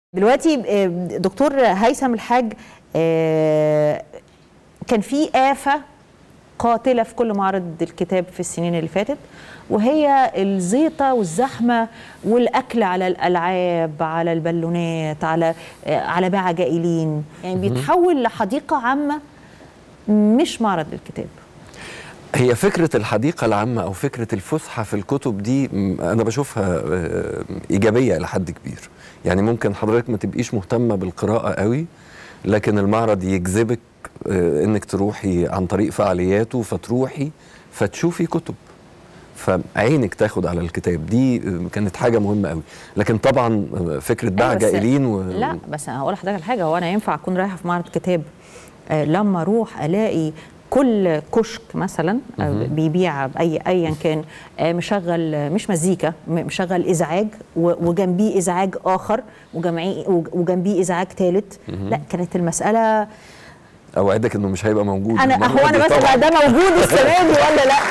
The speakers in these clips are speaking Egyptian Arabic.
دلوقتي آه، دكتور هيثم الحاج آه، كان في آفة قاتلة في كل معرض الكتاب في السنين اللي فاتت وهي الزيطة والزحمة والأكل على الألعاب على البالونات على آه، على باع جائلين يعني بيتحول لحديقة عامة مش معرض للكتاب هي فكرة الحديقة العامة أو فكرة الفسحة في الكتب دي م، أنا بشوفها آه، إيجابية إلى حد كبير يعني ممكن حضرتك ما تبقيش مهتمة بالقراءة قوي لكن المعرض يجذبك آه، إنك تروحي عن طريق فعالياته فتروحي فتشوفي كتب فعينك تاخد على الكتاب دي آه، كانت حاجة مهمة قوي لكن طبعا آه، فكرة باع أيوة بس- جائلين و... لا بس انا هقول لحضرتك على حاجه هو انا ينفع اكون رايحه في معرض كتاب آه، لما اروح الاقي كل كشك مثلا آه، بيبيع اي ايا كان آه، مشغل آه، مش مزيكا م- مشغل ازعاج و- وجنبيه ازعاج اخر وجمعي- وج- وجنبيه ازعاج ثالث لا كانت المساله أوعدك إنه مش هيبقى موجود انا المرة هو انا دي بس طبعاً. بقى ده موجود السنه دي ولا لا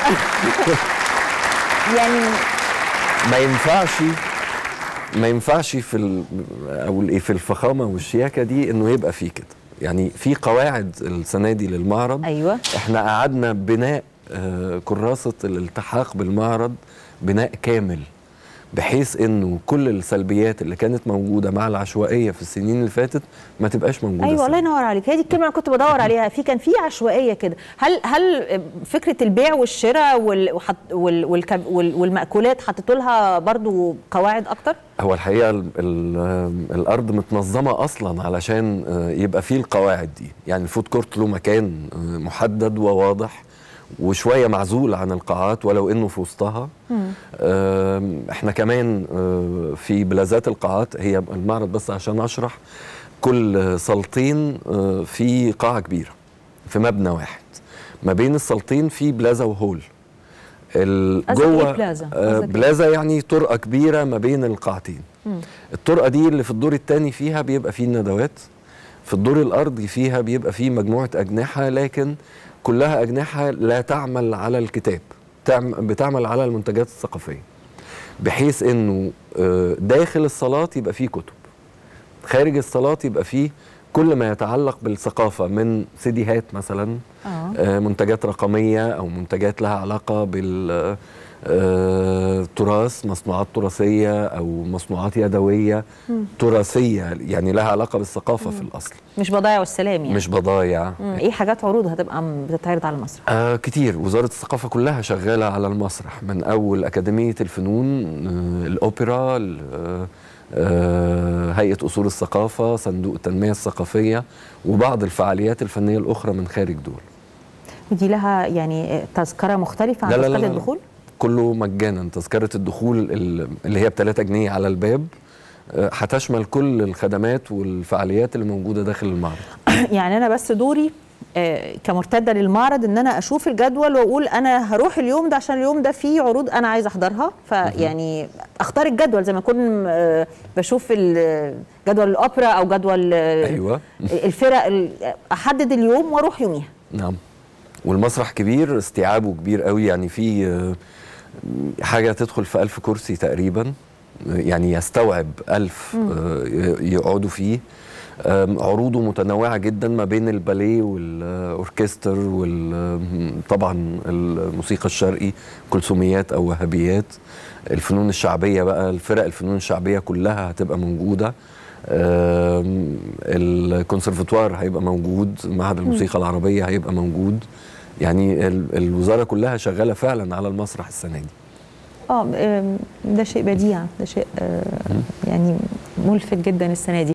يعني ما ينفعش ما ينفعش في ال او الايه في الفخامه والشياكه دي انه يبقى فيه كده يعني في قواعد السنه دي للمعرض ايوه احنا قعدنا بناء آه، كراسه الالتحاق بالمعرض بناء كامل بحيث انه كل السلبيات اللي كانت موجوده مع العشوائيه في السنين اللي فاتت ما تبقاش موجوده ايوه الله السنة. ينور عليك هي دي الكلمه اللي كنت بدور عليها في كان في عشوائيه كده هل هل فكره البيع والشراء وال وحط وال والكب وال والمأكولات حطيتوا لها برضو قواعد اكتر هو الحقيقه ال ال الارض متنظمه اصلا علشان آه، يبقى فيه القواعد دي يعني الفود كورت له مكان آه، محدد وواضح وشويه معزول عن القاعات ولو انه في وسطها آم، احنا كمان آه، في بلازات القاعات هي المعرض بس عشان اشرح كل صالتين آه، في قاعه كبيره في مبنى واحد ما بين الصالتين في بلازا وهول ال- قصدك إيه جوه بلازا؟ آه، قصدك إيه؟ بلازا يعني طرقه كبيره ما بين القاعتين الطرقه دي اللي في الدور الثاني فيها بيبقى فيه الندوات في الدور الارضي فيها بيبقى فيه مجموعه اجنحه لكن كلها اجنحه لا تعمل على الكتاب تعم- بتعمل على المنتجات الثقافيه بحيث انه آه، داخل الصالات يبقى فيه كتب خارج الصالات يبقى فيه كل ما يتعلق بالثقافه من سيديهات مثلا اه آه، منتجات رقمية أو منتجات لها علاقة بالتراث مصنوعات تراثية أو مصنوعات يدوية تراثية يعني لها علاقة بالثقافة في الأصل مش بضايع والسلام يعني مش بضايع مم. ايه حاجات عروض هتبقى م- بتتعرض على المسرح آه كتير وزارة الثقافة كلها شغالة على المسرح من أول أكاديمية الفنون آه الأوبرا ال- آه آه هيئة أصول الثقافة صندوق التنمية الثقافية وبعض الفعاليات الفنية الأخرى من خارج دول ودي لها يعني تذكره مختلفه عن لا لا لا تذكره لا لا. الدخول كله مجانا تذكرة الدخول ال- اللي هي ب 3 جنيه على الباب آه، هتشمل كل الخدمات والفعاليات اللي موجودة داخل المعرض يعني انا بس دوري آه، كمرتده للمعرض ان انا اشوف الجدول واقول انا هروح اليوم ده عشان اليوم ده فيه عروض انا عايزه احضرها فيعني اختار الجدول زي ما اكون آه، بشوف ال- جدول الاوبرا او جدول آه، أيوة الفرق ال- احدد اليوم واروح يوميها نعم والمسرح كبير استيعابه كبير قوي يعني في آه، حاجة تدخل في ألف كرسي تقريبا آه، يعني يستوعب ألف آه، ي- يقعدوا فيه آم، عروضه متنوعة جدا ما بين الباليه والأوركستر وطبعا الموسيقى الشرقي كلثوميات أو وهابيات الفنون الشعبية بقى الفرق الفنون الشعبية كلها هتبقى موجودة آم، الكونسرفتوار هيبقى موجود معهد الموسيقى العربية هيبقى موجود يعني ال- الوزارة كلها شغالة فعلا على المسرح السنة دي اه آم، ده شيء بديع ده شيء آه، يعني ملفت جدا السنه دي